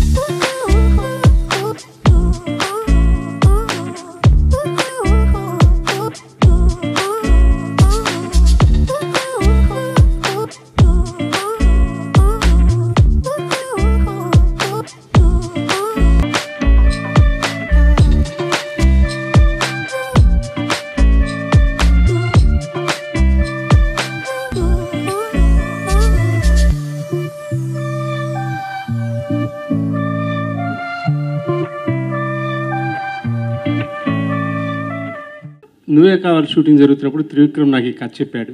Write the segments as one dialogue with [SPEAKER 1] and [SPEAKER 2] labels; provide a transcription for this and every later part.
[SPEAKER 1] నువ్వే కావాలి షూటింగ్ జరుగుతున్నప్పుడు త్రివిక్రమ్ నాకు ఈ కథ చెప్పాడు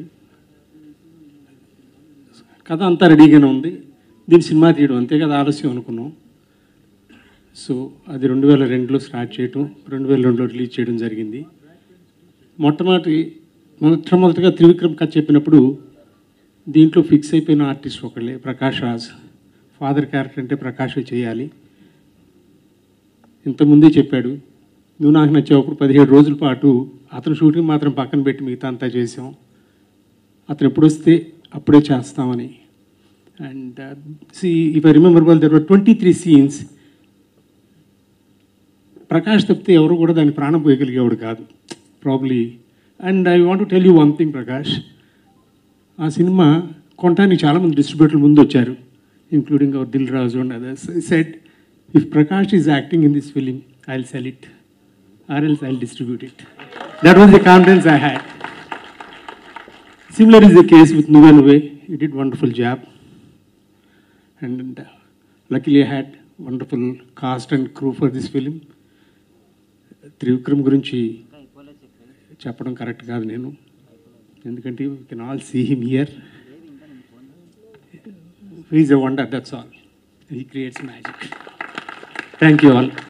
[SPEAKER 1] కథ అంతా రెడీగానే ఉంది దీని సినిమా తీయడం అంతే కదా ఆలస్యం అనుకున్నాం సో అది రెండు వేల రెండులో స్టార్ట్ చేయడం రెండు వేల రెండులో రిలీజ్ చేయడం జరిగింది మొట్టమొదటి మొట్టమొదటిగా త్రివిక్రమ్ కథ చెప్పినప్పుడు దీంట్లో ఫిక్స్ అయిపోయిన ఆర్టిస్ట్ ఒకళ్ళే ప్రకాష్ రాజ్ ఫాదర్ క్యారెక్టర్ అంటే ప్రకాష్ చేయాలి ఇంతకుముందే చెప్పాడు నువ్వు నాకు నచ్చేటప్పుడు పదిహేడు రోజుల పాటు అతను షూటింగ్ మాత్రం పక్కన పెట్టి మిగతా అంతా చేసాం అతను ఎప్పుడు వస్తే అప్పుడే చేస్తామని and see if I remember well there were twenty three scenes Prakash తప్పితే ఎవరు కూడా దాన్ని ప్రాణం పోయగలిగేవాడు కాదు probably and I want tell you one thing Prakash ఆ సినిమా కొనడానికి చాలామంది డిస్ట్రిబ్యూటర్లు ముందు వచ్చారు including our Dil Raju and others said if Prakash is acting in this film I will sell it or else I distribute it that was the confidence I had similar is the case with Nuvve Nuvve you did wonderful job and luckily I had wonderful cast and crew for this film Trivikram గురించి చెప్పడం correct కాదు నేను ఎందుకంటే you can all see him here is a wonder that's all he creates magic thank you all